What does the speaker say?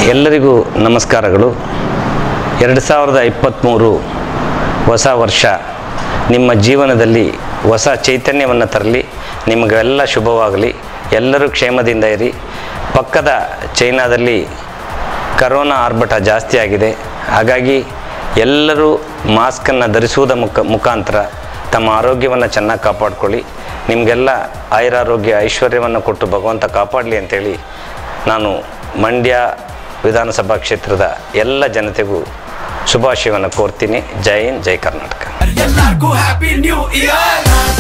ಎಲ್ಲರಿಗೂ ನಮಸ್ಕಾರಗಳು ಎರಡು ಸಾವಿರದ ಇಪ್ಪತ್ತ್ಮೂರು ಹೊಸ ವರ್ಷ ನಿಮ್ಮ ಜೀವನದಲ್ಲಿ ಹೊಸ ಚೈತನ್ಯವನ್ನು ತರಲಿ ನಿಮಗೆಲ್ಲ ಶುಭವಾಗಲಿ ಎಲ್ಲರೂ ಕ್ಷೇಮದಿಂದ ಇರಿ ಪಕ್ಕದ ಚೈನಾದಲ್ಲಿ ಕರೋನಾ ಆರ್ಭಟ ಜಾಸ್ತಿ ಆಗಿದೆ ಹಾಗಾಗಿ ಎಲ್ಲರೂ ಮಾಸ್ಕನ್ನು ಧರಿಸುವುದ ಮುಖ ಮುಖಾಂತರ ತಮ್ಮ ಆರೋಗ್ಯವನ್ನು ಚೆನ್ನಾಗಿ ಕಾಪಾಡ್ಕೊಳ್ಳಿ ನಿಮಗೆಲ್ಲ ಆಯುರಾರೋಗ್ಯ ಐಶ್ವರ್ಯವನ್ನು ಕೊಟ್ಟು ಭಗವಂತ ಕಾಪಾಡಲಿ ಅಂತೇಳಿ ನಾನು ಮಂಡ್ಯ ವಿಧಾನಸಭಾ ಕ್ಷೇತ್ರದ ಎಲ್ಲ ಜನತೆಗೂ ಶುಭಾಶಯವನ್ನು ಕೋರ್ತೀನಿ ಜೈ ಹಿಂದ್ ಜೈ ಕರ್ನಾಟಕ ಎಲ್ಲರಿಗೂ ಹ್ಯಾಪಿ ನ್ಯೂ ಇಯರ್